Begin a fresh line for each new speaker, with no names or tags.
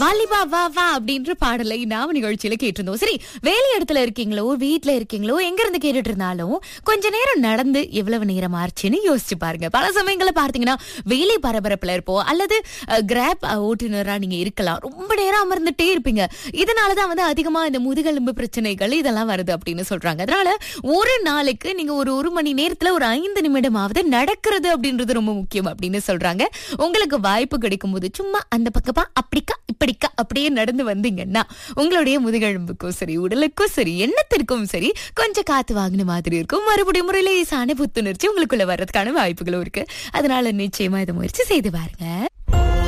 வாலிபா வா வா அப்படின்ற பாடலை நாம நிகழ்ச்சியில கேட்டிருந்தோம் சரி வேலை இடத்துல இருக்கீங்களோ வீட்ல இருக்கீங்களோ எங்க இருந்து கேட்டுட்டு இருந்தாலும் கொஞ்ச நேரம் நடந்து எவ்வளவு நேரம் ஆச்சுன்னு யோசிச்சு பாருங்க பல சமயங்களை பார்த்தீங்கன்னா வேலை பரபரப்புல இருப்போம் அல்லது கிராப் ஓட்டுநரா நீங்க இருக்கலாம் ரொம்ப நேரம் அமர்ந்துட்டே இருப்பீங்க இதனாலதான் வந்து அதிகமா இந்த முதுகெலும்பு பிரச்சனைகள் இதெல்லாம் வருது அப்படின்னு சொல்றாங்க அதனால ஒரு நாளைக்கு நீங்க ஒரு ஒரு மணி நேரத்துல ஒரு ஐந்து நிமிடமாவது நடக்கிறது அப்படின்றது ரொம்ப முக்கியம் அப்படின்னு சொல்றாங்க உங்களுக்கு வாய்ப்பு கிடைக்கும் போது சும்மா அந்த பக்கமா அப்படிக்கா இப்படிக்கா அப்படியே நடந்து வந்தீங்கன்னா உங்களுடைய முதுகெலும்புக்கும் சரி உடலுக்கும் சரி எண்ணத்திற்கும் சரி கொஞ்சம் காத்து வாங்கின மாதிரி இருக்கும் மறுபடியும் முறையில லேசான புத்துணர்ச்சி உங்களுக்குள்ள வர்றதுக்கான வாய்ப்புகளும் இருக்கு அதனால நிச்சயமா இதை முயற்சி செய்து பாருங்க